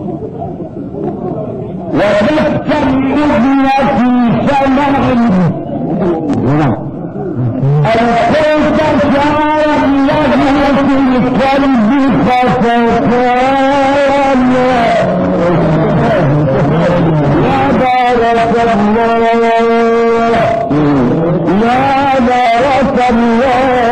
وبث الابن في سمع الكيف شعر له في القلب فسكان يا بارك الله يا بارك الله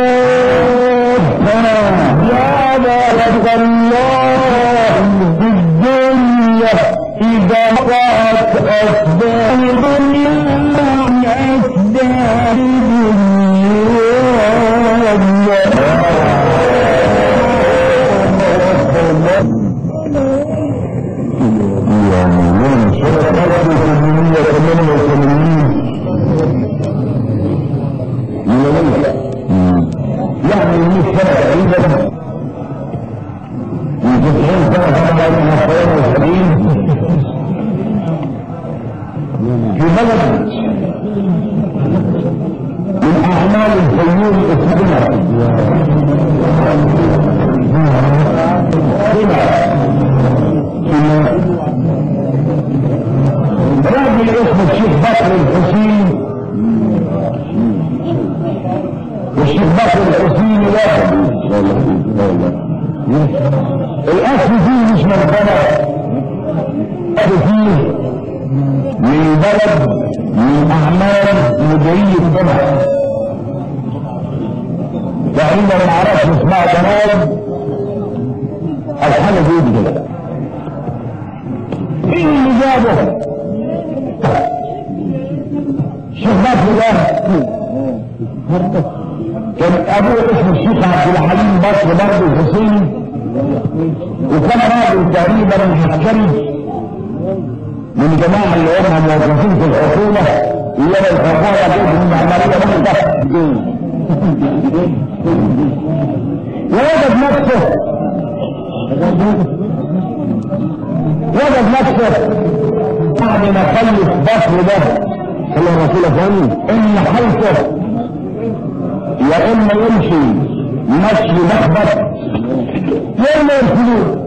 يا بارك الله في الدنيا إذا قات أسباب الدنيا عن أسباب يعني من سنة تقريبا من 90 سنة كما بين الصيام والسبيل في بلد من أعمال الفيوم اسمها راجل اسمه الشيخ بكر الحسين والشيخ بكر الحسين واحد الاصل فيه مش مرتبه الاصل فيه من بلد من اعمال مديرية الجامعة تقريبا ما اعرفش اسمها جمال او حاجه زي دي كده ايه اللي جابه؟ الشيخ بكر ده كان ابوه اسمه الشيخ عبد الحليم بكر برضه الحسيني وكان راجل تقريبا عسكري من جماعة اللي هم موظفين في الحكومة اللي هي الحكومة جدا عملية مختلفة ووجد نفسه وجد نفسه بعد ما خلف بكر ده صلى الله عليه وسلم ان حيثه يا اما يمشي مشي مخبط يا اما يرسلوه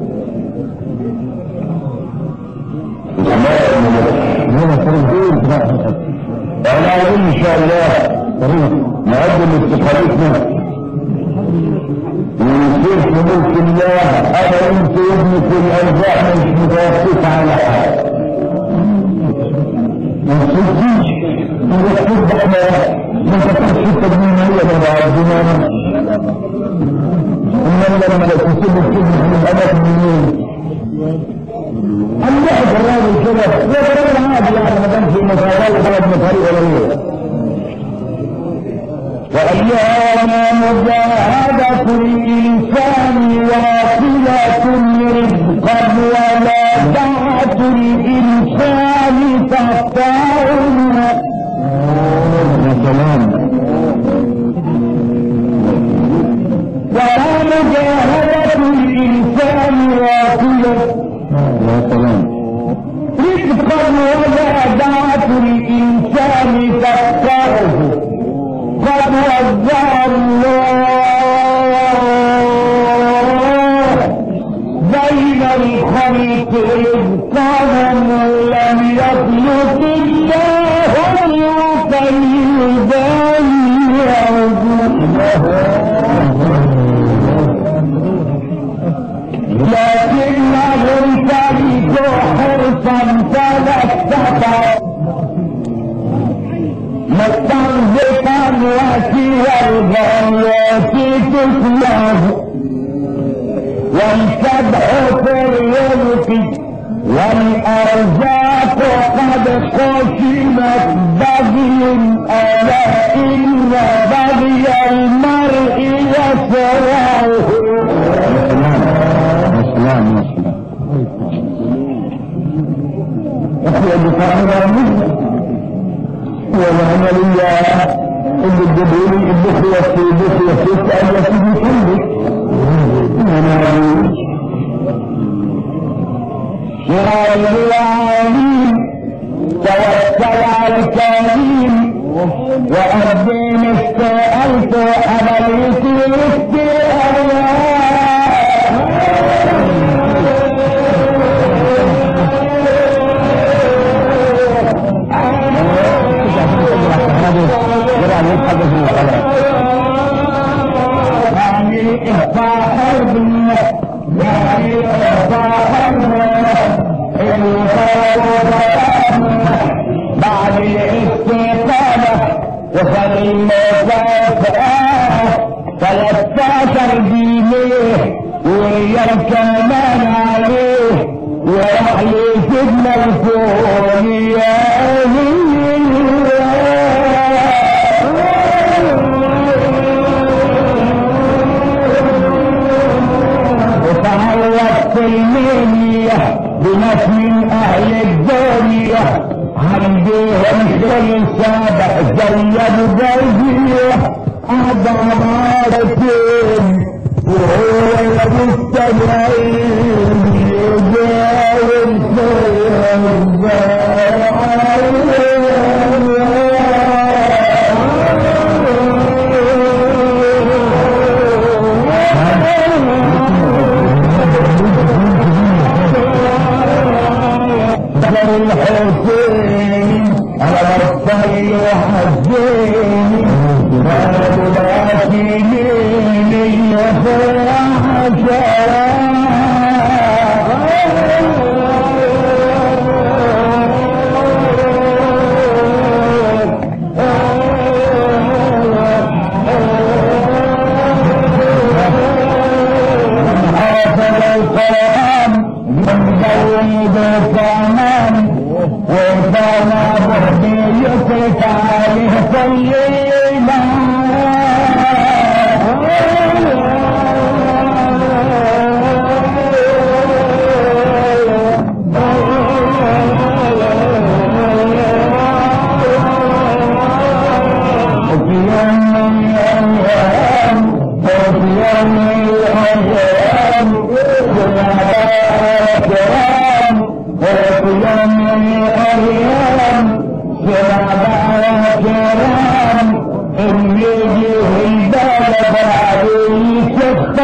انا ان شاء الله نقدم استقالتنا ونصير في ملك الله انا انت ابني في الارزاق مش متوقف على حاجه ما تصدقش ما تصدق ما تفكرش التدمير هي ما بعرفنا انما لما تسيب الكلمه من الادب منين أم واحد الراجل كده يا راجل عادي يعني ما كانش المساعدة وخرج من طريق ولا غيره وأيام مجاهدة الإنسان واصلة رزقا ولا دعة الإنسان تقطعنا يا سلام ولا مجاهدة الإنسان واصلة يا سلام رزقا ولا دعة الإنسان تقطعه قد وزع الله بين الخلق رزقهم لم يخلق الله لكنهم تركوا حرصا فلسفا مستنزفا وسير الغايات تسلاه والسبع في الرزق والأرزاق قد قسمت بغي ألا إن بغي المرء يسرعه سلام يا سلام أخي بفرعنا والعملية اللي الدبولي البخية في البخية في التألية في كلك شرار العالمين توكل على الكريم وأبين استألت عمليتي استئلاء بعد الاستقامة وصل المكافأة 13 جنيه ويا كمان عليه وراح لسيدنا الفول يا وتعرضت المنية بناس من اهل الدنيا عندهم كل سابع زي ابو جزيرة قعد مرتين وهو المستمعين يجاوب بدر الحسين على الطريق وحزين قالوا لا تجيني حافظ القرآن من زود كمان وكان بهدي يصرف عليه صليلا وفي يوم من الأيام وفي يوم من الأيام سمع كرام وفي يوم من الأيام سمع كرام إن يجيه البلد عليه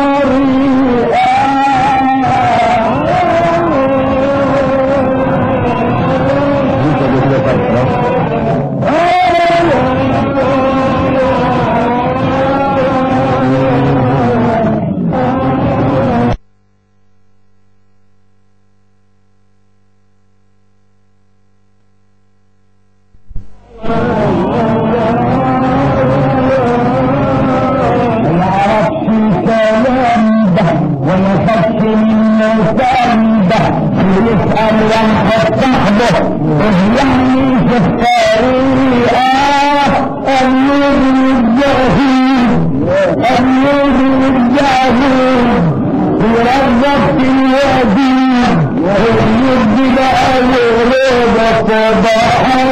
ما عرفش كلام ده ولا خدش منه كلام ده يسأل واحد صاحبه ايه يعني في الطريقة أمير الجهيد أمير الجهيد وربط الوديد ويجي بقى يريد صباح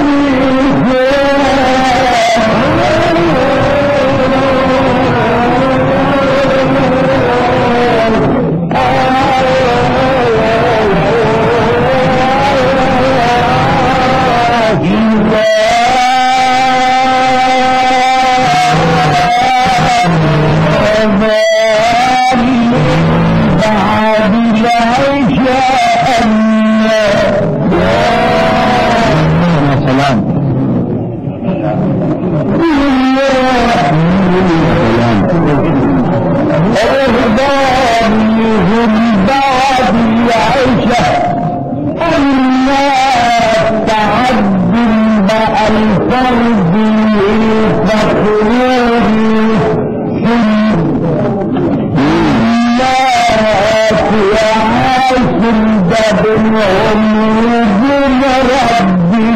بعد العشاء سلام أرضانهم بعد العشاء الناس تعد بقى الفرد الفخور الناس وعاشم دبنهم وجن ربي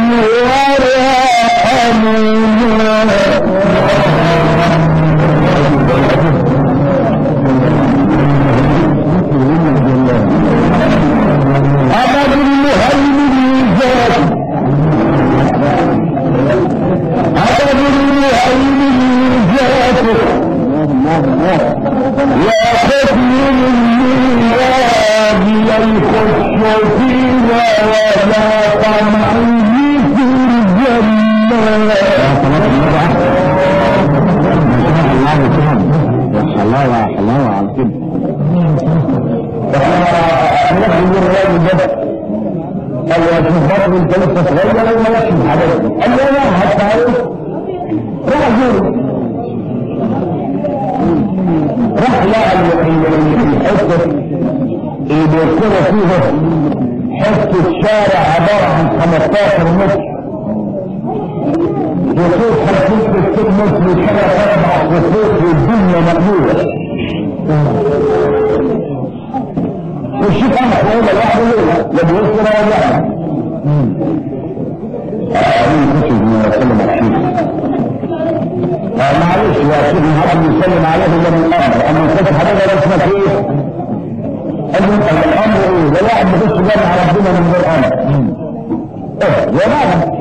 أبد المهيمن ذات أبد المهيمن ذات يا خفي الميلاد ينخش فينا ولا طمعي في الجنة الله يا حلاوة على كده فنحن الراجل ده قال يا شيخ بطل انت لسه صغير ولا مالكش في الحاجات دي قال له لا هتعرف راح زوره راح لقى الحته اللي بيركبوا فيه حته شارع عباره عن 15 متر وصوت 50 60 متر وشارع اربع خطوط والدنيا مقلوبه والشيخ انا هو لوحده ليه؟ لا بيوصل ولا بيعمل أعلم كتب من وسلم الشيخ معلش يا سيدي هذا يسلم عليه الا من الامر اما الفتح هذا اسمك ايه؟ قال الامر ايه؟ ده واحد بيخش جامع ربنا من غير امر ايه يا ماذا؟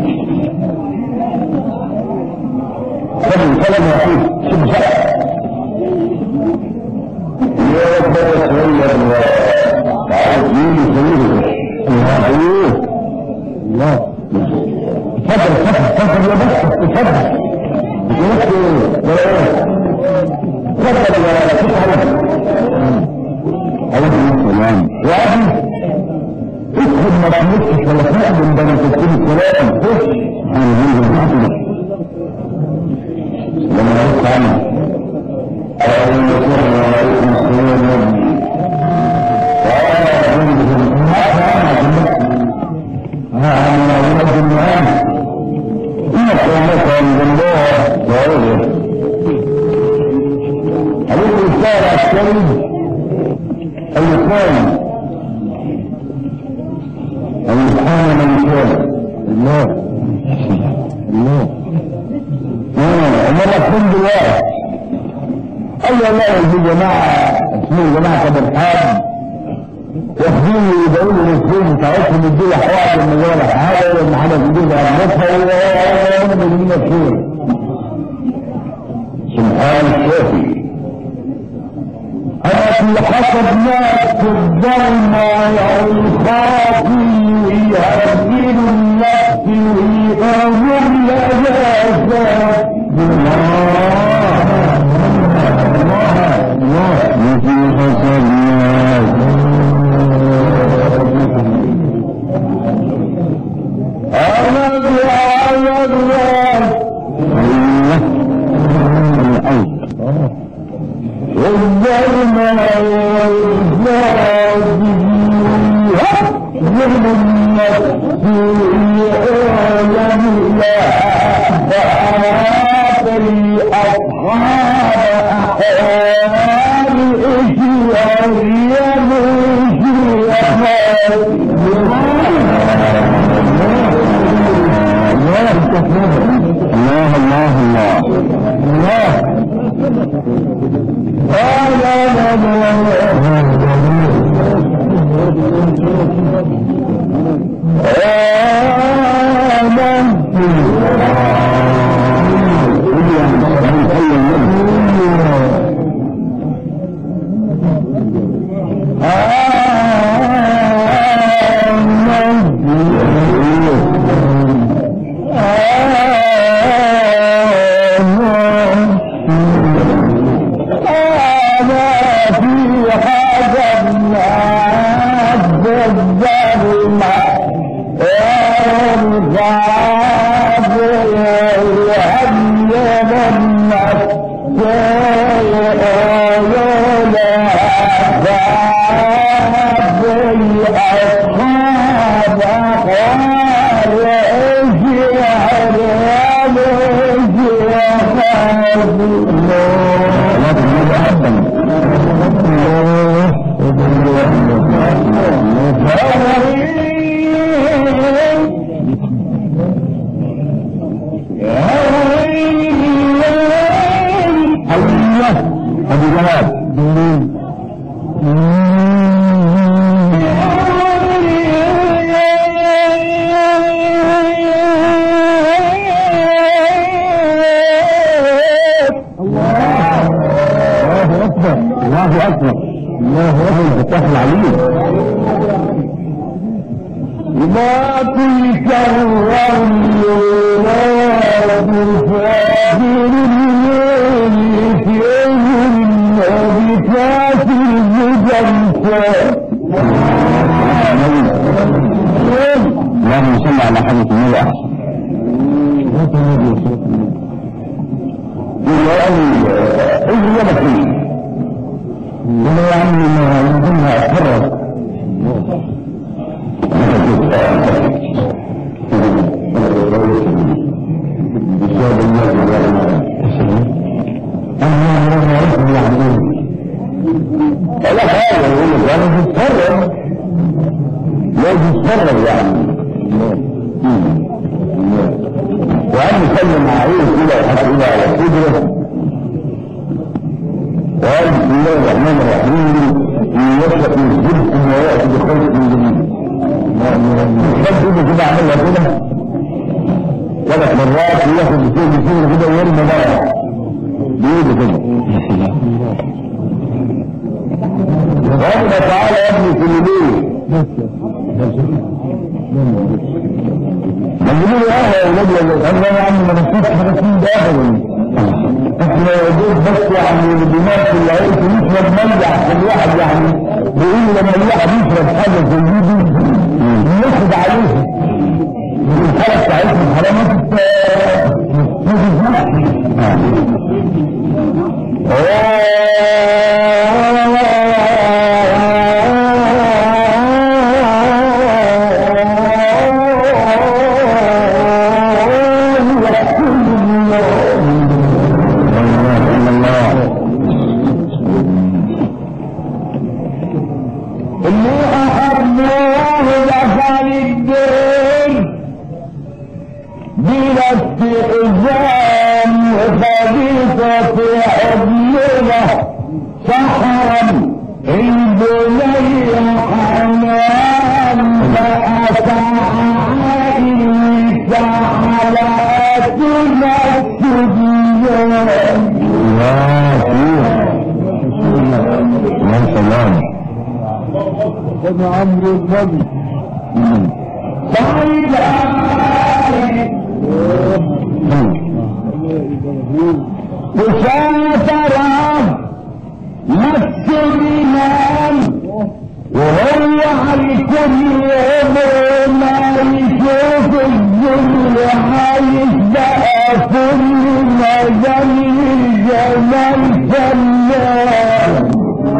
سلم سلم يا اخي سيب سلم يا رب يتغير عايز مين يسويه ايوه الله تفضل تفضل تفضل يا بس تفضل تفضل يا شيخ عليكم السلام يا ابي ادخل ما تمسش ولا تقدم ده انت تكون الكلام خش انا هنزل معاك لما رحت عنه عليكم السلام وعليكم السلام يا ابني ها انا ولد معانا إن قومك عند الله وعوده عليك الإسلام العسكري الإسلام الإسلام من كان الله الله مرة كل دلوقتي أي الله يا جماعة اسمه جماعة أبو الحاج واخدين يدعوا له المسلمين بتاعتهم يدوا حوائج المجالة هذا ولا حاجة جديدة أرمتها ولا من مسلمين سبحان الشافي أنا في حسب ما تقدم على الخاطي يهدين النفس ويأمر لجازة الله الله الله في حسب ما أنا على الراس والظلم ظلم النفس يعلم لها فأراد الأصحاب أحوال إشياء الله الله الله الله قال الله اكبر الله اكبر الفتاح العليم ما تلك الرمل ولا بفاخر الليل في بكاس المجنسة اللهم صل على حضرة النبي احسن يقول ايه يا بكري يقول يا عمي ما يمكنها اتحرك يتفرج لازم يتفرج يعني وقال يسلم عليه كده وحط ايده على صدره وقال بسم الله الرحمن الرحيم يشرب من الزبد وياتي بخلق من جديد خد ايده كده عملها كده ثلاث مرات وياخد بسيط بسيط كده ويرمي بقى بإيده كده ربنا تعالى يا ابني في الليل مجنون اه يا ولاد يا انا يا عم ما نسيت حاجه فيه ده ابدا احنا يا دوب بس يعني الدماغ في العيش نشرب ميه عشان الواحد يعني بيقول لما الواحد يشرب حاجه زي دي ياخد عليها الحاله بتاعتهم حرام ما اللي أحبوه دخل الدين بلا استئذان وخليفة حبلنا سحرا البني حنان فأتى عائلة على تنسجيان يا سلام ابن عمرو النبي سعيد وسافر مس الإمام وهو على كل يوم ما يشوف الظل عايش بقى كل ما جميل جمال فنان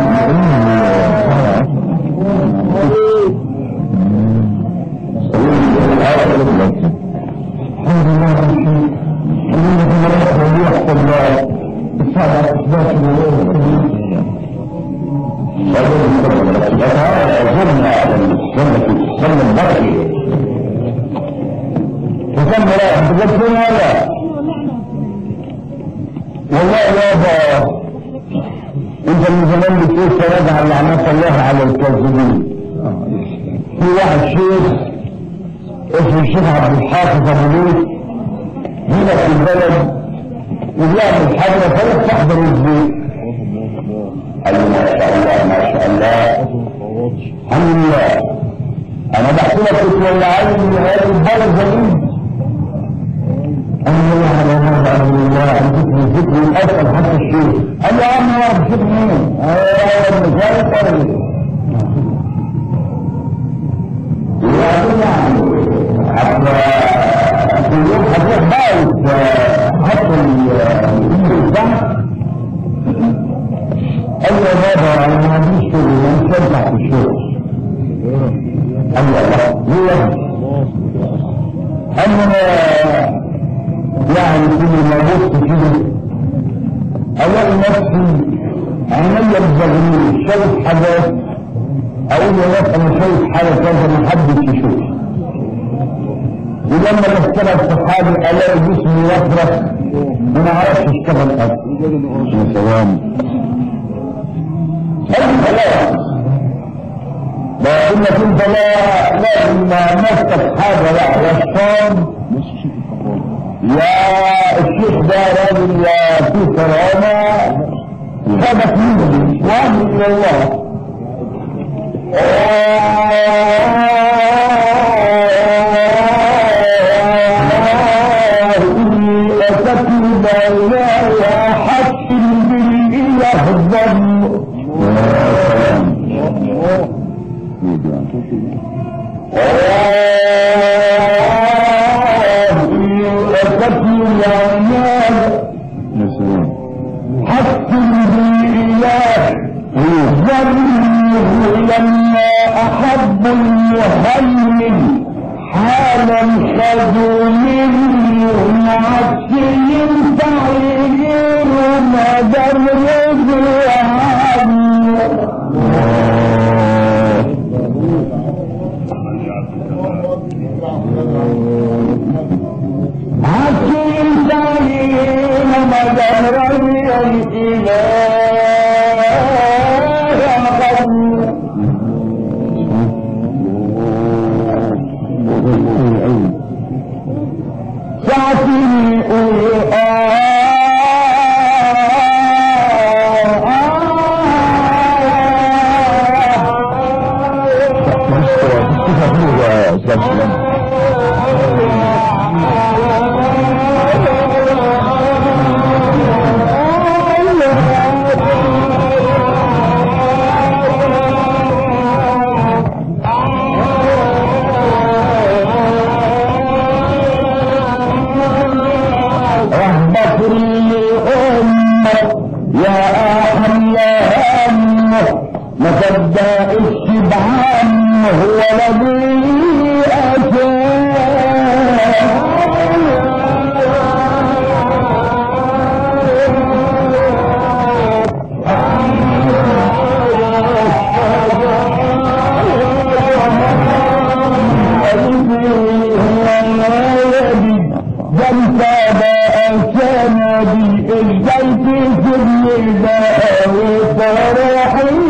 الحمد لله رب العالمين الذي مرات ويحصل السابع اثبات وكم راح بجد هذا والله يابا انت من زمان بتقول سنجعل لعنات الله على الكاذبين في واحد شيخ اسمه الشيخ عبد الحافظ ابو ليث هنا في البلد وبيعمل حاجه فلا تحضر البيت قال له ما شاء الله ما شاء الله الحمد لله انا بحكي لك تولعين من هذه البلد زميل أنا على هذا أمر الله ذكر ذكر الأسأل حتى الشيخ قال له يا عم يا رب شوف مين؟ أنا المثال قال وبعدين يعني حتى في اليوم هتروح بايت حط الدم قال له يا بابا انا ما عنديش شغل انا مش هرجع في الشغل قال له لا ليه قال له انا يعني كل ما بص كده الاقي نفسي عينيا بتزغلل شايف حاجات اقول يا ناس انا شايف حاجه كذا ما حدش يشوفها ولما بشتغل في حالي الاقي جسمي يفرح وما اعرفش اشتغل ابدا يا سلام خلاص لكنك انت لا لازم نفسك حاجه لا يا الشام يا الشيخ ده راجل يا في كرامه سبق منه وامن الى الله إني أتتني بيايا حق بالإله الظن إني أتتني بيايا حق بالإله ظنه لما أحب المهيمن حالا خذوا مني معسل تعيير مدى الرضوان مفروض يا استاذ سلام رهبة لأمة يا أحم يا هم مصدق الشبعان هو الذي جنت بقى سندي ازاي تسيبني بقى وفرحي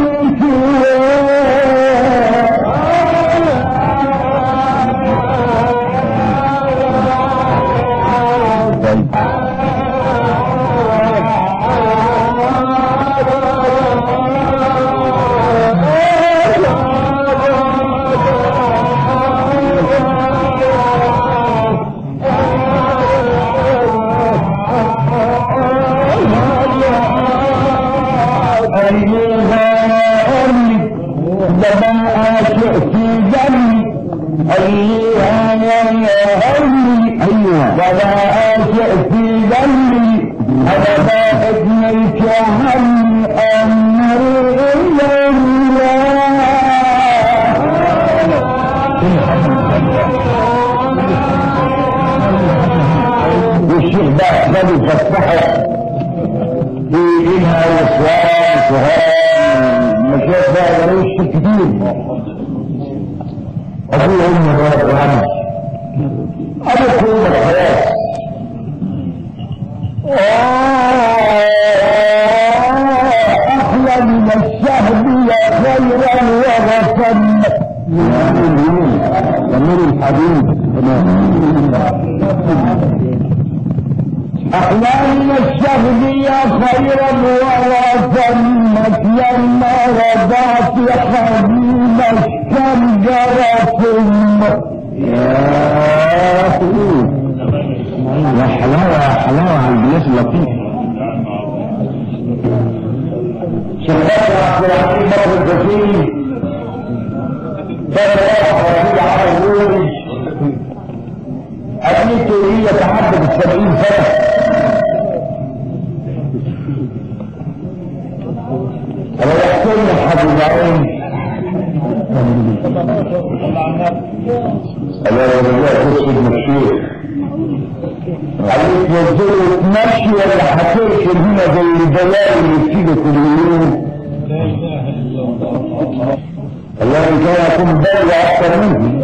أيها أمي لما أشئ في جنبي أيها يا أمي أيها ولا أشئ في جنبي أنا ما ابنك هم أمري إلا الله والشيخ ده ده بيفتحه في إلها وصوان وصهان مشايخ بقى ملوش كتير أبوه أمي رب العالمين أبو كل الحياة أحلى من الشهد يا خيرا وغفا أمير الحبيب أحلام الشهد يا خيرا ووفنك لما رضعت حبيب الشجرة يا يا حلاوة يا حلاوة على البيت اللطيف شباب عبد العزيز بكر الجسيم كان واحد رفيع على الروج أبنيته هي تعدد السبعين سنة ويحكمنا حبيبين ألا رجاء تسجد الشيخ عليك ينزلوا تمشي ولا هتركن هنا زي البلاء اللي بتيجي كل يوم الله ان كان يكون بلى اكثر منه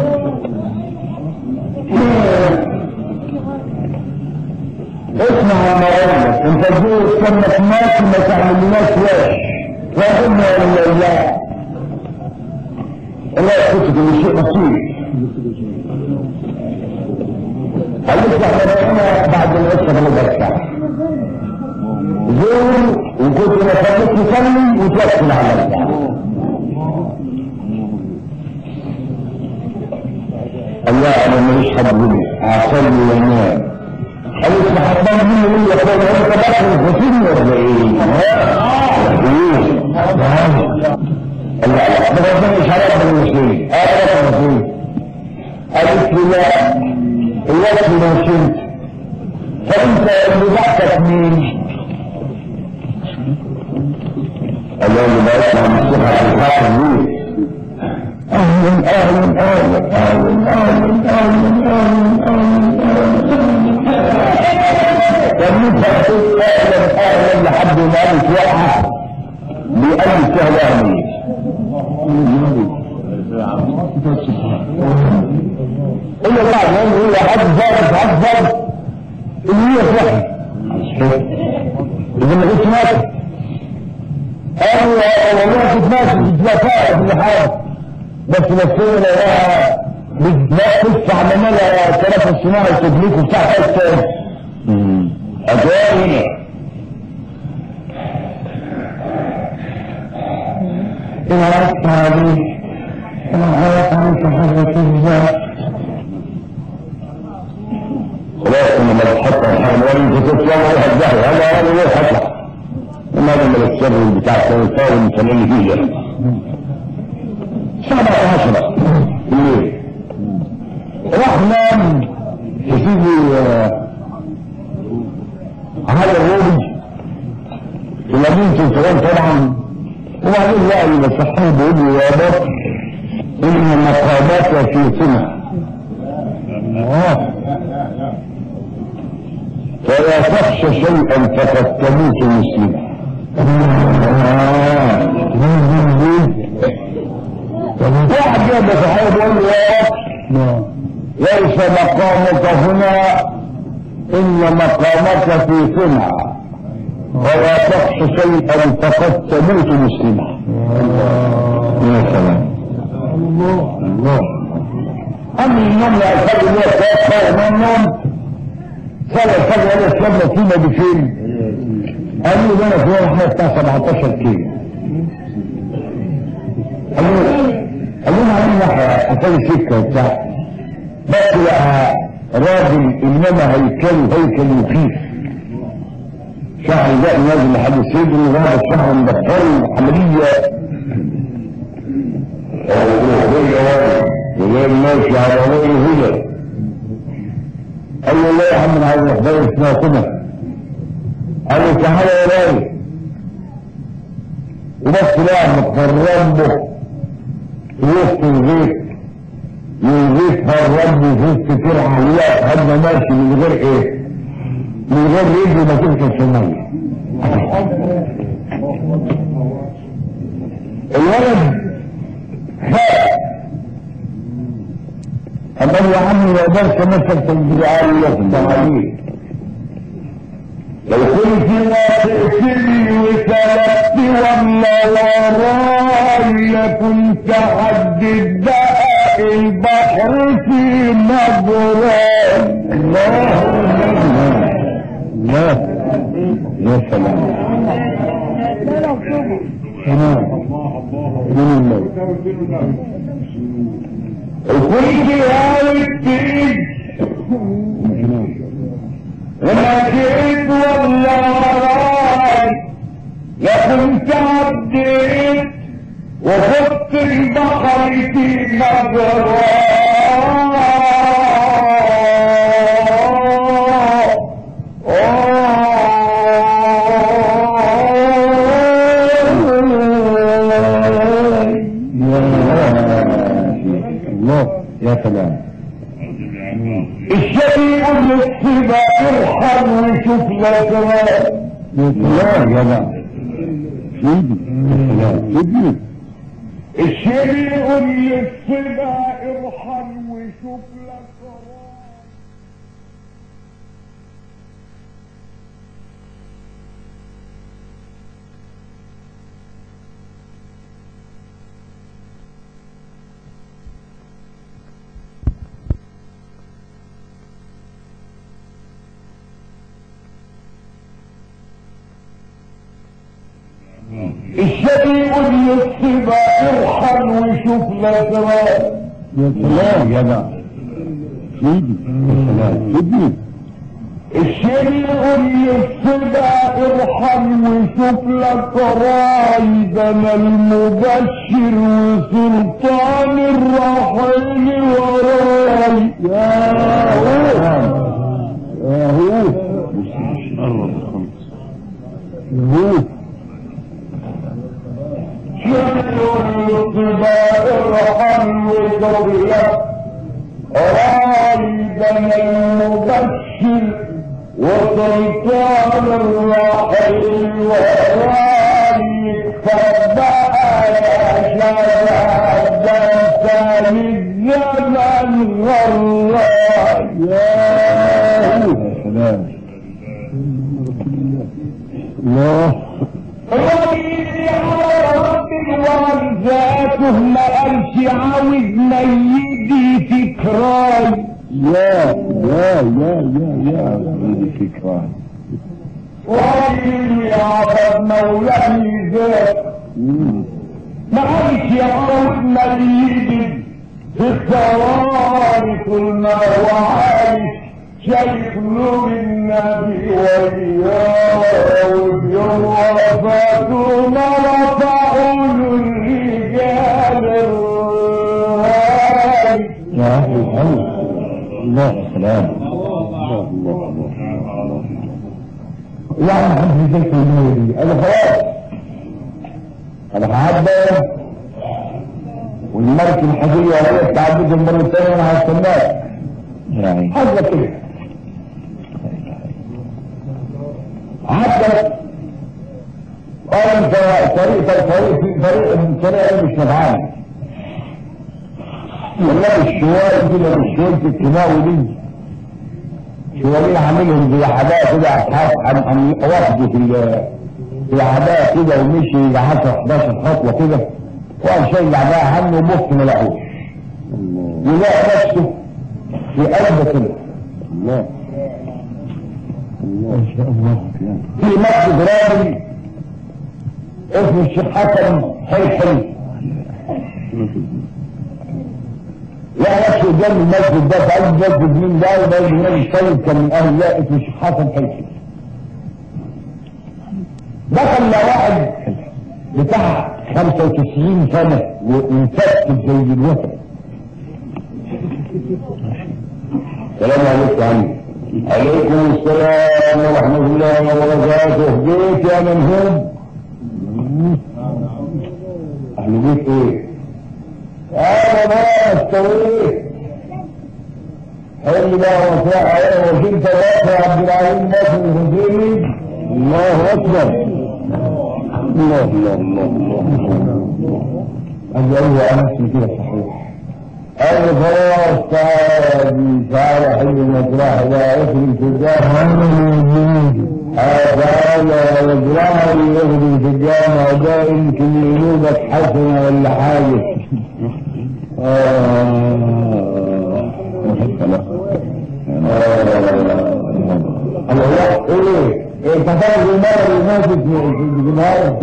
اسمع المرض انت تقول استنى ناس ما تعملناش واش لا هم ولا الله الله يكتب كل شيء نصيب خليك احنا بقينا بعد العشاء بنقدر ساعة زور وكنت ما خليك تصلي وتوكل على الله الله انا ماليش حد مني اصلي وانام قال لي اسمع حطان مني يقول لك هو انت داخل الغسيل ولا ايه؟ ايه؟ الله ده ربنا مش هيقبل المسلمين اقرا المسلمين قالت لي لا الوقت ما شلت فانت اللي بعتك مين؟ قال له اللي بقيت مع الشيخ عبد الحق الزيت اهلا اهلا اهلا اهلا اهلا اهلا اهلا كان انت تقول اهلا اهلا لحد ما قالت وقعه بألف سهل اهليه إلا بعد ما هو أفضل أفضل اللي هي صحي إذا ما كنت ماشي أنا والله كنت ماشي كنت بفاعل في الحال بس نفسي لها لا تدفع منها ثلاثة الصناعة التدليك وبتاع ثلاثة أجوال هنا الوقت هذه الحياة عن صحابة الذات خلاص انا ما بتحط الحيوان انت تطلع على الدهر هذا هذا ليه هطلع وما من الشر بتاع الشيطان المسلمين فيه سبعة عشرة الليل رحنا يا سيدي آه، هذا الروبي في مدينة الفرعون طبعا وبعدين لا المسيحيين بيقولوا يا بط ان مقامات في سنة فلا تخشى شيئا فقد تموت مسلما واحد جاب صحيح بيقول له يا رب ليس مقامك هنا ان مقامك في سنة ولا تخشى شيئا فقد تموت مسلما يا سلام الله أما النوم لا يفضل الله خير من النوم فلا يفضل الله السلام فيما بفين قالوا لي انا في احنا بتاع 17 كيلو قالوا قالوا لنا علينا اسوي سكه وبتاع بس بقى راجل انما هيكله هيكل مخيف شعر ده نازل لحد صدره وهذا الشعر مدخل عمليه وغير ماشي على وجه هدى قال له لا يا عم انا عايز احضر اسمها كده قال له تعالى يا راجل وبس لا مقرب به في وسط الغيط يغيث الرب في وسط ترعى لا هذا ماشي من غير ايه من غير رجل ما تمشي في الميه الولد خاف أما يا عمي ما يقدرش مثل تنبيعي يفتح عليه لو كنت وافقتني وسلبت ولا وراي كنت حدد بقى البحر في نظران الله الله يا سلام تمام من وكنت هاوي وما جئت ولا وراي لكنت عديت وخدت البحر في الله يا سلام الشيء المكتبة ارحم وشوف لك يا جماعة سيدي سيدي الشيء المكتبة ارحم وشوف لك الشيء يكتب ارحل وشوف لك يا سلام يا جماعة سيدي يا سلام سيدي الشيء يكتب ارحل وشوف لك رايدنا المبشر وسلطان الرحيل وراي يا هو يا هو هو رايدا المبشر وسلطان الرحيم ورايك فبقى يا شباب ثاني الزمن والله يا سلام الله ربي على ربي وعزاته ما قالش عاوز ميدي فكراي يا يا يا يا يا ميدي فكراي ربي يا عبد مولاي ذات معلش يا قومنا يجي في الثواري كل ما هو عايش شايف نور النبي وإياه وبيوم وفاته ما رفعوا الرجال الراي يا أهل الحي الله سلام الله الله الله يعني حد زيت النبي انا خلاص انا هعدى والملك الحجية وهي تعدد المرة الثانية انا هستناك يا عيني حاجة كده عدت قال انت طريق طريق في طريق من طريق مش نفعان والله الشوال كده الشوال في الكيماوي دي شوالين عاملهم زي حدائق كده اصحاب عن عن وفد في ال- في حدائق كده ومشي يجي 10 11 خطوه كده وقال شيء بعدها عنه وبص ما لقوش الله يلاقي نفسه في قلب كده الله الله ما شاء الله في مسجد راجل اسمه الشيخ حسن حلحل لا نفسه قدام المسجد ده في قلب مسجد مين ده وده الراجل طيب كان من اهل الله اسمه الشيخ حسن حلحل دخل واحد بتاع 95 سنة ومسكت زي الوتر السلام عليكم يا عمي عليكم السلام ورحمة الله وبركاته جيت يا منهوب أهل بيت إيه؟ أنا ما استويت حل بقى وصاح عليه وشلت بقى يا عبد العليم مصر الحسيني الله أكبر الله الله الله الله قال لي أيوة أنا اسمي كده صحيح قال لي خلاص تعالى تعالى حل المسرح ده افرم في الجامعة تعالى يجرعني يخدم في الجامعة ده يمكن ينوبك حسنة ولا حاجة آه الله ايه ايه كتاب المرة اللي ماتت في النهار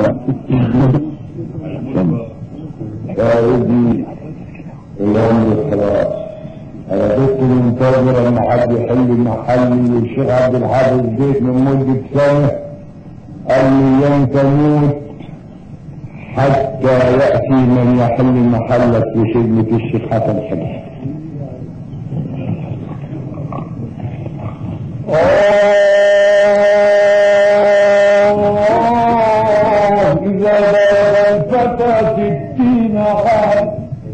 يا ابني اليوم خلاص انا كنت منتظر ان حد يحل محلي والشيخ عبد الحافظ بيت من مدة سنة قال لي يوم تموت حتى يأتي من يحل محلك في خدمة الشيخ حسن حلي آه إذا فتى ستين عام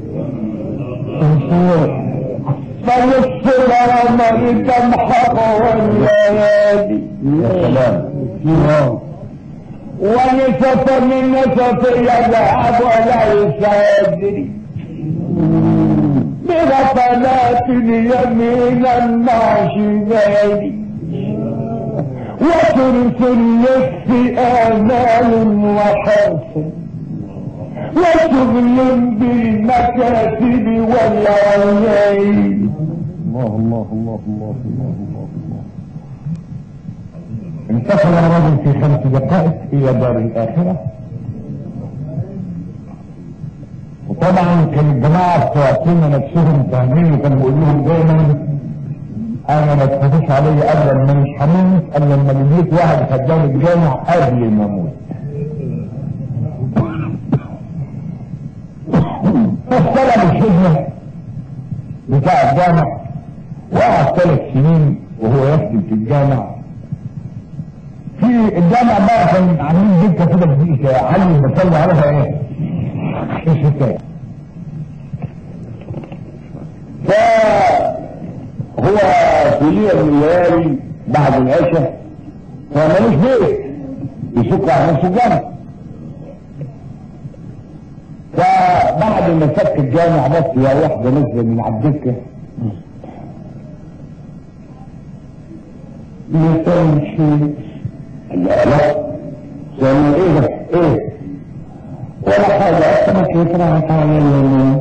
فيصل عمل تمحق والليالي يا سلام ونسف من نسف يذهب ولا يسادري بغفلات اليمين مع شمالي وترث اللف آمال وحرف وشغل بالمكاتب والعيين الله الله الله الله الله الله الله انتقل الرجل في خمس دقائق الى دار الاخره وطبعا كان الجماعه بتوع السنه نفسهم فاهمين وكانوا بيقول لهم دايما انا ما تخافوش عليا ابدا ما مش هموت الا لما لقيت واحد خدام الجامع قبل ما اموت فاستلم الخدمه بتاع الجامع وقعد ثلاث سنين وهو يخدم في الجامع في الجامع بقى كان عاملين دكه كده جديده علي بصلي عليها ايه؟ الشتاء فهو في ليله من الليالي بعد العشاء فمالوش بيت يشك على نفسه الجامع فبعد ما فك الجامع بس يا واحده نزل من على الدكه يسوي شيء لا لا سامي ايه ده ايه ولا حاجة السمك يطلع تعالى قال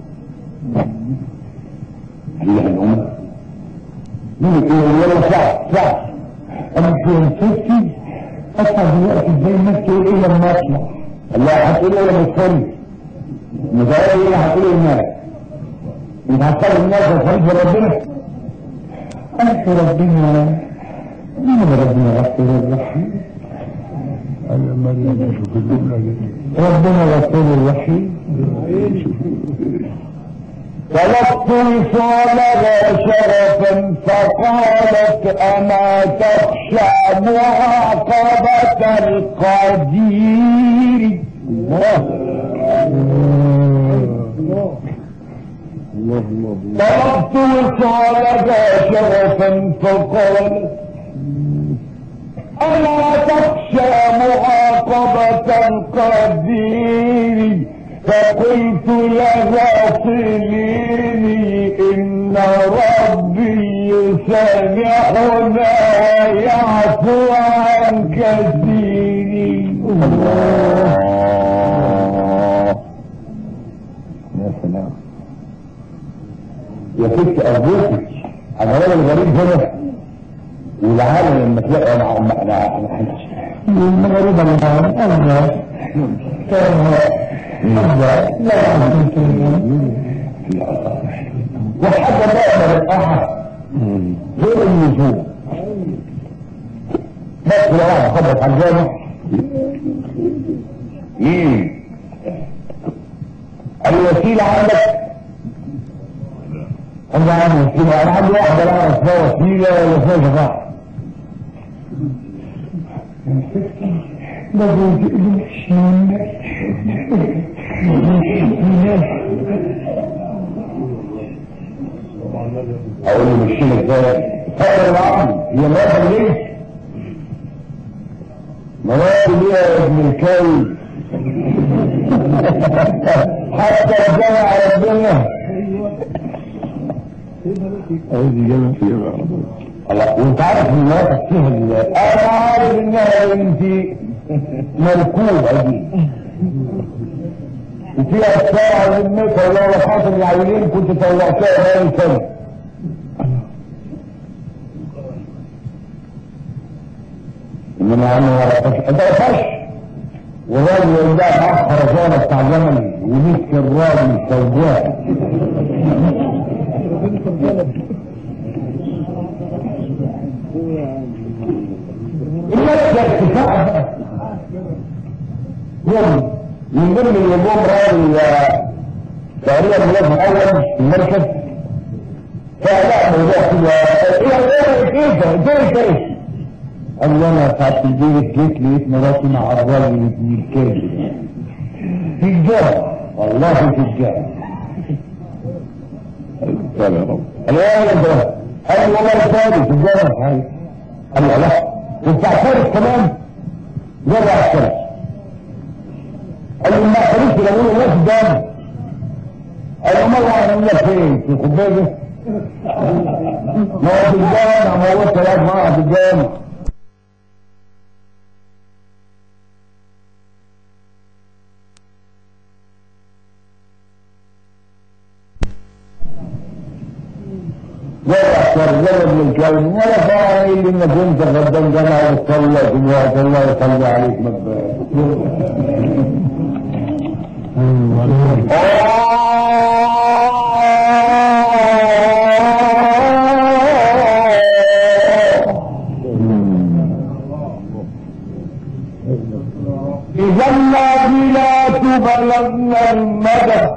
لها الأم مين يقول ولا صعب صعب أنا في ستي أطلع دلوقتي ازاي الناس تقول إيه لما أطلع لا هتقول له ولا مستني متهيألي ايه هتقول الناس انت هتسال الناس وتخلف ربنا ألف ربنا مين ربنا غفور الرحيم أنا ما نشوف الجملة دي ربنا غفور الرحيم طلبت وصالها شرفا فقالت أما تخشى معاقبة القدير الله الله الله طلبت وصالها شرفا فقالت ألا تخشى معاقبة القدير فقلت لها صليني إن ربي يسامحنا ويعفو عن كثير الله يا سلام يا ست أرجوكي أنا راجل غريب هنا والعالم لما تلاقي أنا أنا أنا أنا غريبة من أنا وحاجة بقى مرقعة غير النجوم بس لو واحد خبط على الجامع مين الوسيلة عندك انا عندي وسيلة انا عندي واحدة لا اعرف فيها وسيلة ولا فيها شفاعة اقول له مش كده ازاي فاكر العقل هي مراتب ليه مراتب ليه يا ابن الكلب حتى الجامع ربنا هذه جمع فيها بقى الله وانت عارف ان مراتك فيها ال- انا عارف انها انت مركوبه دي وفيها الساعه ذمتها ولو حاصل العيلين كنت طلعتها باين سنه انما انا ما عرفتش انت عرفتش والراجل ده معاه خرزانه بتاع زمن ومسك الراجل سوداء الناس ارتفاع يوم من ضمن اليوم راجل آه، تقريبا ملاك الاول في المركز فلا موضوع كده ايه ايه كيف كيف كيف قال له انا ساعة البيت جيت لقيت مراتي مع الراجل ابن الكلب في الجامع والله في الجامع قال يا رب قال له ايه ده قال له والله ثابت في الجامع هاي قال له لا وبتاع ثالث كمان جرع الثالث قال له ما خليش لو له ناس دم قال له مرة انا لك فين في خبازه ما هو في الجامع ما هو ثلاث مرة في الجامع ولا ترجمة من الكلم ولا فاعل انك انت غدا جمع وتصلى في الوقت الله يصلي عليك مبارك إذا النافلات بلغنا المدى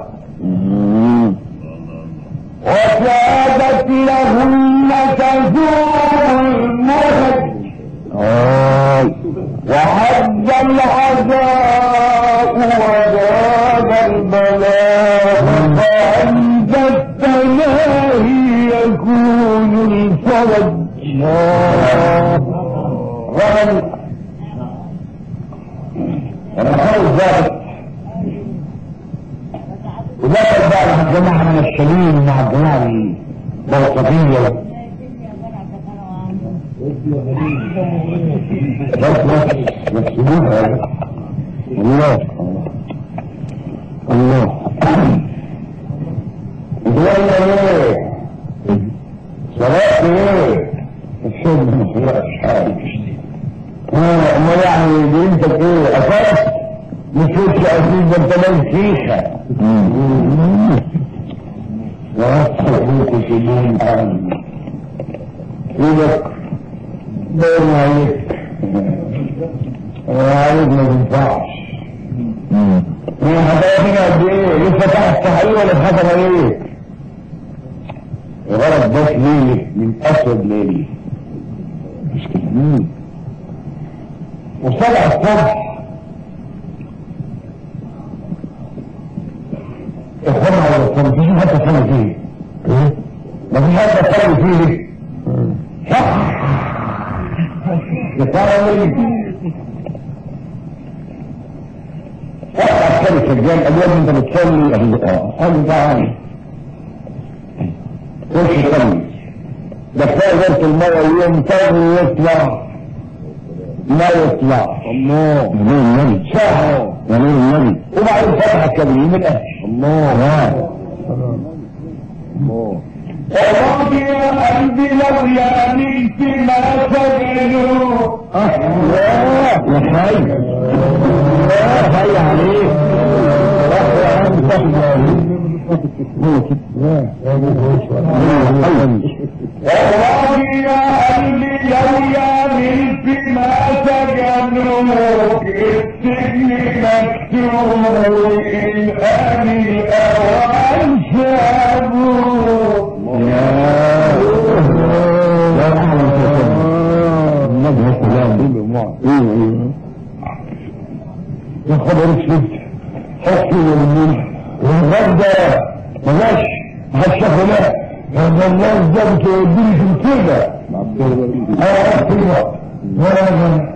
وكادت لهن تزور المهج وحج العزاء وزاد البلاء فعند التلاهي يكون الفرج غنم انا خالص ذلك وذكر بقى الجماعة من الشليل مع الجماعة البوسطية بس بس يكسبوها الله الله ولا ايه صلاة ايه الشغل من صلاة الشعب اه ما يعني بنتك ايه اساس مش في سيدي انت لازم فيها وأصحبوك كمان عني إيدك بين عليك وعليك ما تنفعش من حضرتك قد ايه لسه تحت صحيح ولا اتحسب عليك الغرض ده ليلي من اسود ليلي مش كده وسبع الصبح اخوانا على الصبح مفيش حتى صلي فيه مفيش حتى صلي فيه صح يا ترى صح عسكري سجان الواد انت بتصلي قال لي تعالى خش صلي ده كفايه غيرت الميه اليوم تاني يطلع ما يطلع الله نور النبي شهر ونور النبي وبعدين فتح الكبير من اهل الله الله والله يا قلبي لو يا نمت ما سجنوا يا حي يا حي عليك والله يا قلبي لو يا نمت ما سجنوك السجن مكتوب الآن الأوان شابوك يا خبر اسود حكي والملك والغدا بلاش هالشيخ لا هذا الناس ده بتوديني في الكلمة انا كلمة ولا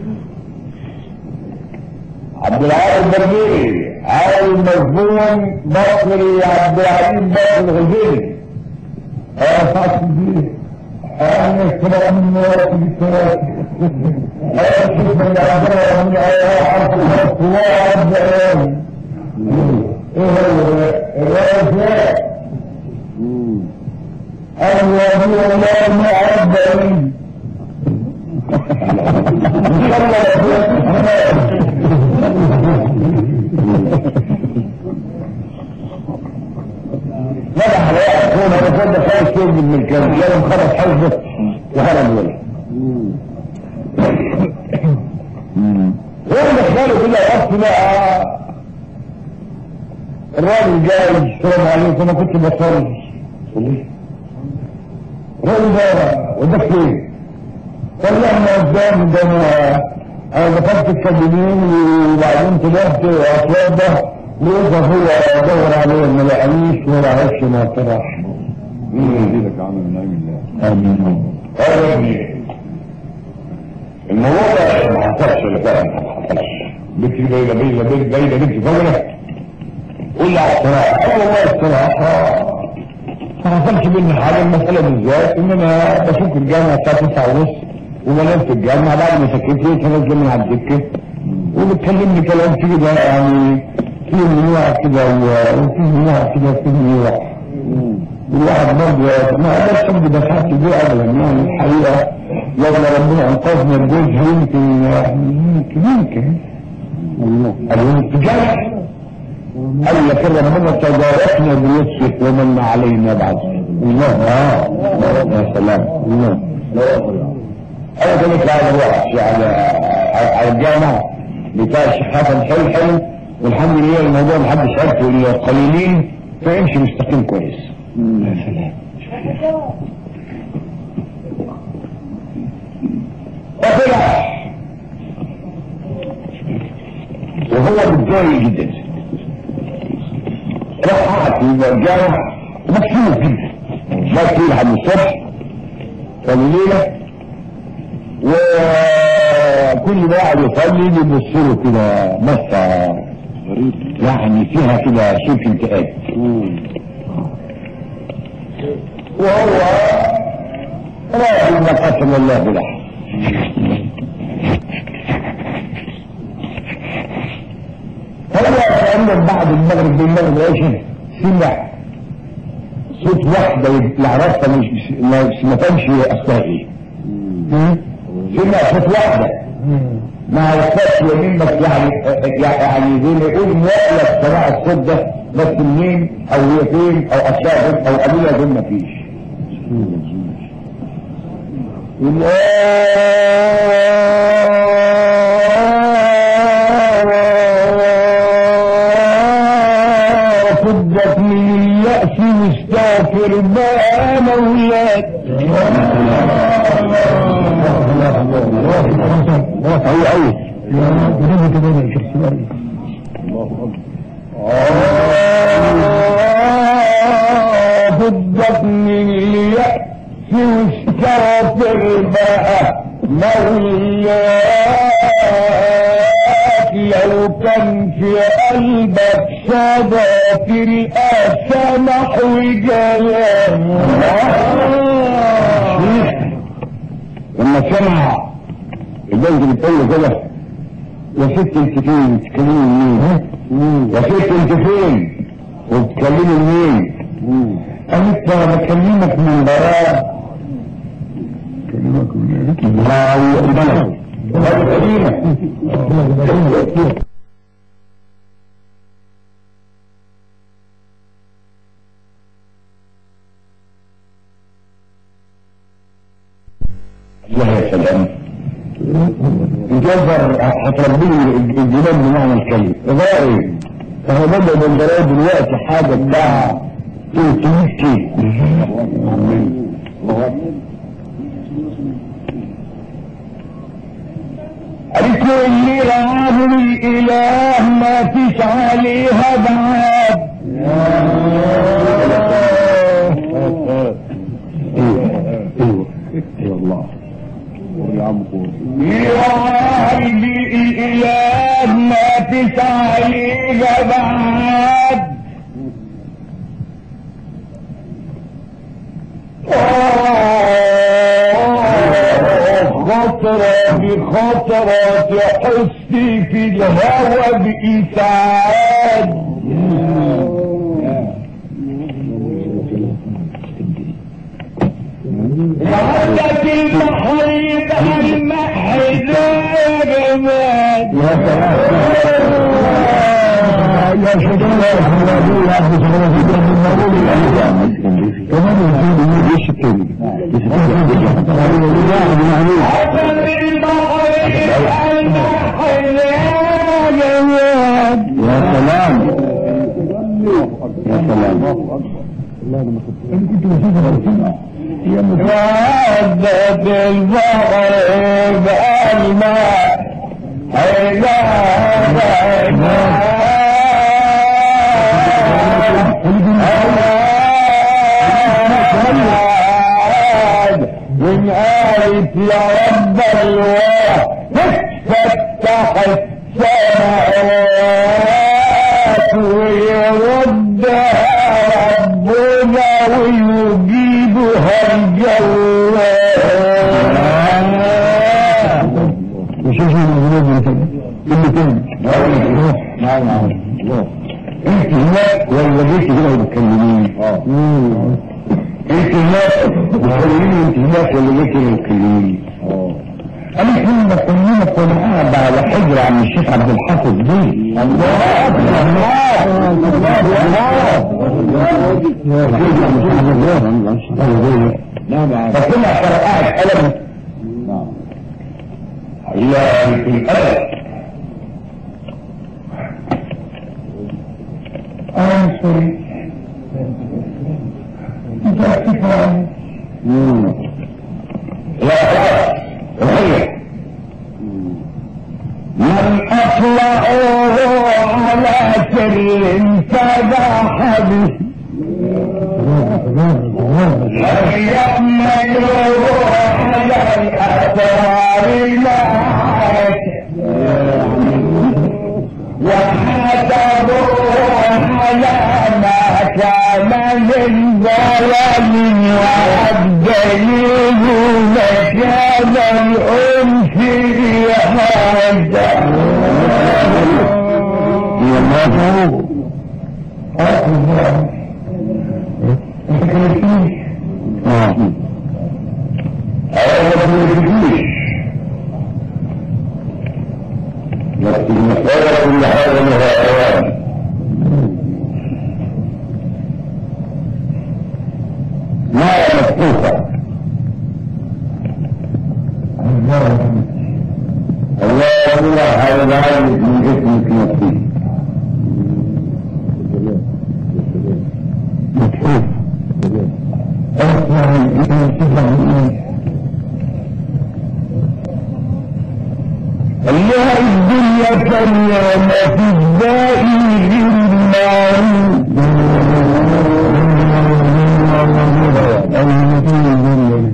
عبد العال البرجيري عالم مظلوم مصري عبد العليم بكر الغزيري اه فاس دي انا كده من وقت الثلاث اه شوف من العبارة من حرف الحرف هو عبد العليم ايه هو الرئيس الذي لا معد ان شاء الله فتح الوقت هو ما تصدق خالص كلمة من الكلام لازم خلص حزبه وهرب ولا هو دخله كده وقت بقى الراجل جاي السلام عليكم انا كنت بصلي صلي الراجل ده وده فين؟ قال له انا قدام ده انا انا دخلت الكابينين وبعدين طلعت اصوات ده لقيته هو دور عليه ما لقانيش ولا عرفش ما طلع يزيدك عمل من نعم الله امين هذا ابني الموضوع ده ما حصلش ولا فعلا ما حصلش بنتي باينه باينه باينه باينه بنتي فورة قول لي على الصراحه قال والله الصراحه ما حصلش مني حاجه المساله بالذات ان انا بشوف الجامعه الساعه 9 ونص وبنام في الجامعه بعد ما سكتت نازل من على الدكه وبتكلمني كلام كده يعني فيه منوع كده و- وفيه منوع كده وفيه منوع الواحد برضه ما اقدرش ابدا بخاف دي ابدا يعني الحقيقه لولا ربنا انقذنا الجوز يمكن يمكن يمكن الانفجار قال لك ربنا تباركنا بيسرك ومن علينا بعد الله اه يا سلام الله انا كنت على روحي على على الجامع بتاع الشيخ حسن حلحل والحمد لله الموضوع محدش عرفه الا قليلين فيمشي مستقيم كويس يا سلام وطلع وهو متضايق جدا راح قعد في الجامع مكسوف جدا ما كتير عن الصبح فالليلة وكل ما قاعد يصلي يبص له كده بصة يعني فيها كده شوك انتقاد وهو راضي ما قسم الله له فلما عندك بعد المغرب بالمغرب ايش سمع صوت واحدة اللي عرفتها مش ما ما فهمش اصلها ايه سمع صوت واحدة ما يصدقش يمين بس يعني يعني زي ما يقول مؤلف سماع الصوت ده بس منين او هي فين او اشياء فين او قبيله فين مفيش فضت من اليأس واستغفر بقى مولاك أي أي فضت من اليأس واستغفر بقى مولاك لو كان في قلبك صدى في الآسى نحو جلال لما سمع البنت بتقول له كده يا ست انت فين بتتكلمي منين يا ست انت فين وبتكلمي منين قالت له انا بكلمك من براء كلمك من لا البلد الله يا سلام جزر هتربيه الجبال بمعنى الكلمة غائب فهو بدأ بالجرايد دلوقتي حاجة بتاع 300 كيلو لكل رعاه الإله ما فيش عليها بعاد ايوه ايوه ايوه الله يا عم يرعاه الإله ما فيش عليها بعاد خطرة بخطرة تحسي في الهوى بإسعاد وعندك البحر يبقى المحزاب مات يا يا شجاع يا حلالي يا عبد الصلاة في جنب المولود كمان يجيب من ايش التاني عشان البحر يبقى المحزاب مات يا سلام يا سلام وعدت البحر يبقى الماء من آية يا رب الواحد فتح السماوات ويردها ربنا ويجيبها الجواب وشوف المغلوب من تاني اللي تاني نعم نعم انت هناك ولا جيت كده وبتكلمين اه انت هناك بتكلمين انت هناك ولا جيت كده وبتكلمين اه انا كنا بكلمك وانا قاعد على حجر عم الشيخ عبد الحافظ دي الله الله الله نعم فكنا عشان قاعد قلم هي القلم انصري لا خلاص وهي من اطلعه على سر فباح به لم يحمله على الاسرار معك وحسبوا على ما كان من ظلم والدليل مكان الأنس هذا هي الله اه أولا ما تقولش نار مفتوحة الله يقول هذا العالم من جسمك نفسي مكشوف اسمع الإنسان تفهم الله الدنيا كاليوم في الدائم المعروف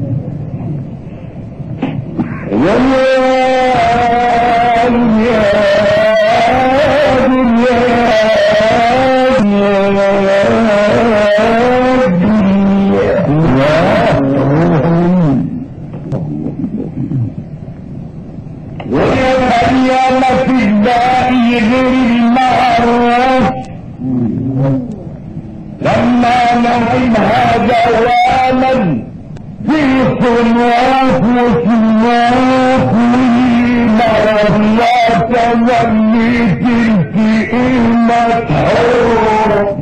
لما نعمها دواما في صنواف وصنواف مرض لا تولي تلك إيمة حور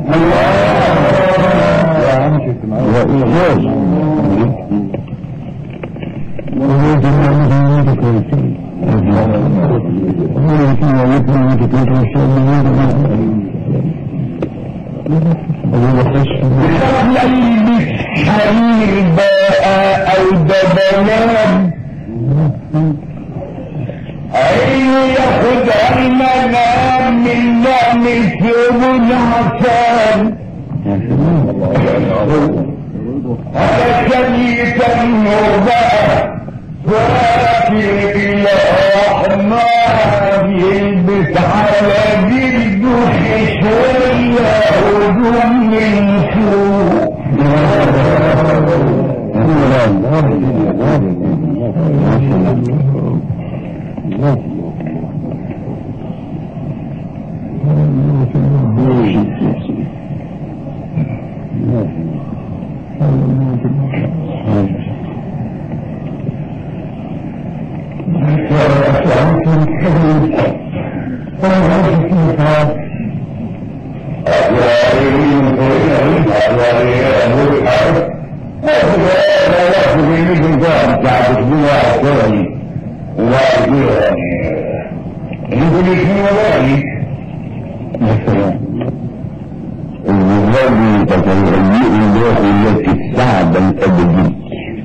حرير باء او دبلان عين ياخد المنام من نعم ثوب عفان علشان يتنور بقى فاكر الى رحمن يلبس على جلده حشوية هدوم من فوق الذي تتهيئ له التي سعدا أبدي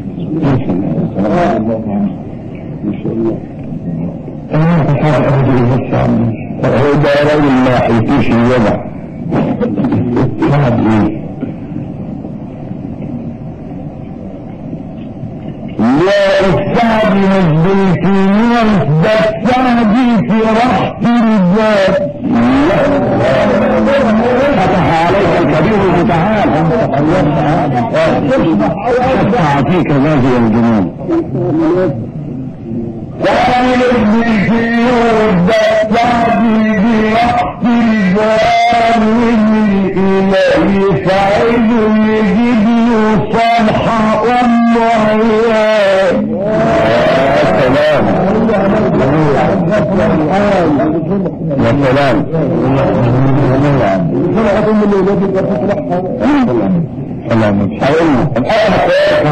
هو ده راجل ما حيتيش الوضع صعب ايه لا السعد مش في ناس ده السعد في راحة الرجال فتح عليك الكبير المتعال فتح فيك هذه الجنون كان ابن الجيود ده السعد في راحة الرجال إليه سعيد يجيب له صالحة أم عيال سلام يا سلام سلام حاولنا الآن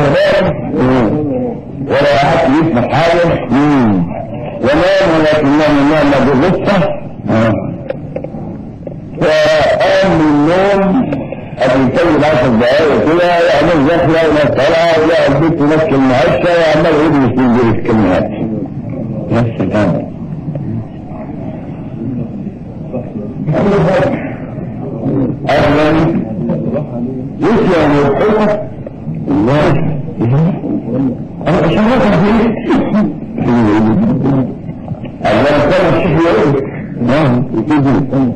ولا أحد يسمع حاجة ونام ولكنه نام بالرصة فقام من النوم قبل يسوي عشر دقايق كده يعمل زخرة ولا طلعة ولا البيت نفس المعشة وعمال يقول مش بيجري في كلمات نفس الأمر أهلا يسلم الحكم الله أنا أشهرك فيه أولا كان الشيخ يقول نعم يجيبه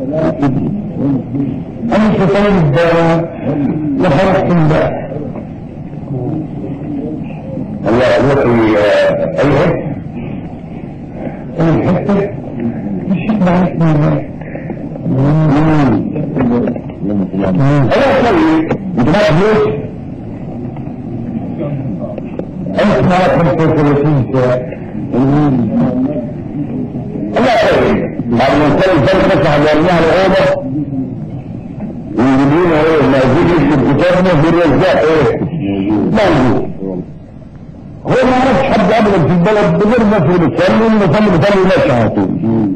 أنا شيطان الدواء لحرقت الباء الله يقول أيها الحتة مش معك من أنا أسوي أنت ما تفلوس أنت ما 35 ساعة الله يسوي بعد ما نسوي ذلك نفتح ورناها الأوضة ويجيبون ايه ما يجيب يكتب كتابنا في الرزاق ايه موجود هو ما يعرفش حد ابدا في البلد غير الناس اللي بتصلي المصلي بيصلي ماشي على طول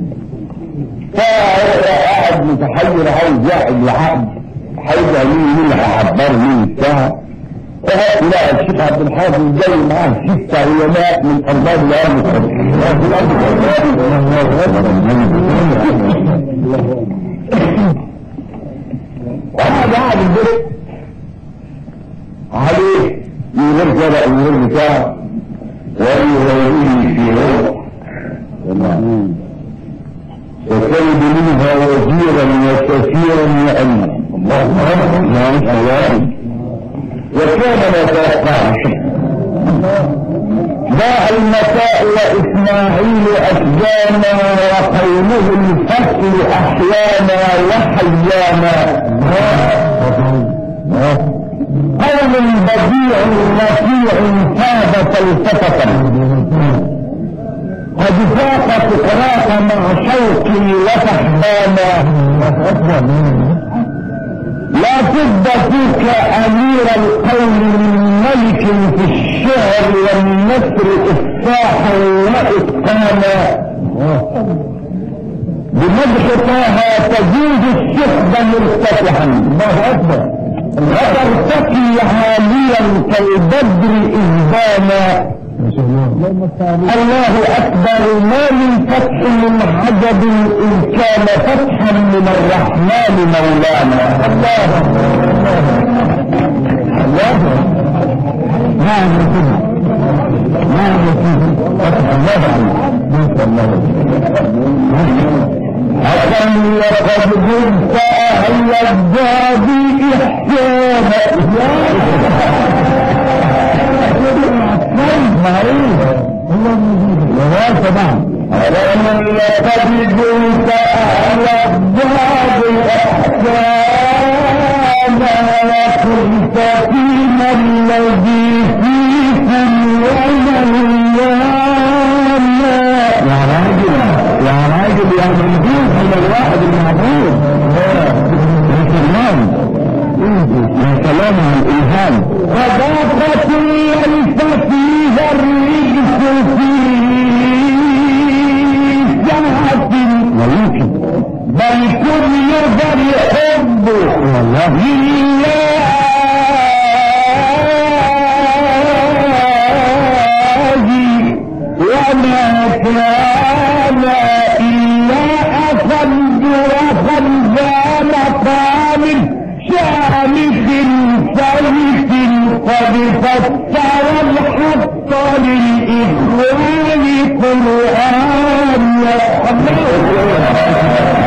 فقاعد متحير عايز يعقد العقد هيبقى مين مين اللي هيعبر مين بتاع فهات لا الشيخ عبد الحافظ جاي معاه ستة علماء من أرباب الأرض وقعد قاعد البيت عليه من غير كده من غير بتاع ويغيرني في روح وكيد منها وزيرا وكثيرا يأمنا الله أكبر نعم وكان ما توقع باع المساء وإسماعيل أشجانا وقومه الفصل أحيانا وحيانا قول بديع نفيع فاد فلسفة قد فاق فقراك مع شوقي وفحبانا لا تبد فيك امير القوم من ملك في الشعر والنثر افصاحا واتقانا بمدح طه تزيد الشحب مرتفعا الله اكبر وترتقي عاليا كالبدر اذبانا الله اكبر ما من فتح من عجب ان كان فتحا من الرحمن مولانا الله الله ما يمكن ما يمكن فتح الله أكم لقد كنت أهل الباب إحسانا معروف الله طبعا ومن لقد كنت أهل الباب إحسانا وكنت فيما الذي فيكم ومولانا يا راجل يا راجل يا منبوذ من الواحد المعبود يا سلام يا سلام على الإلهام صداقة ليس فيها الرجس في ساعة ويمكن بل كل ذا الحب لله وما كان إلا أخذ وخلفان قام شامخ سلف قد فسر الحق للإخوان قرآن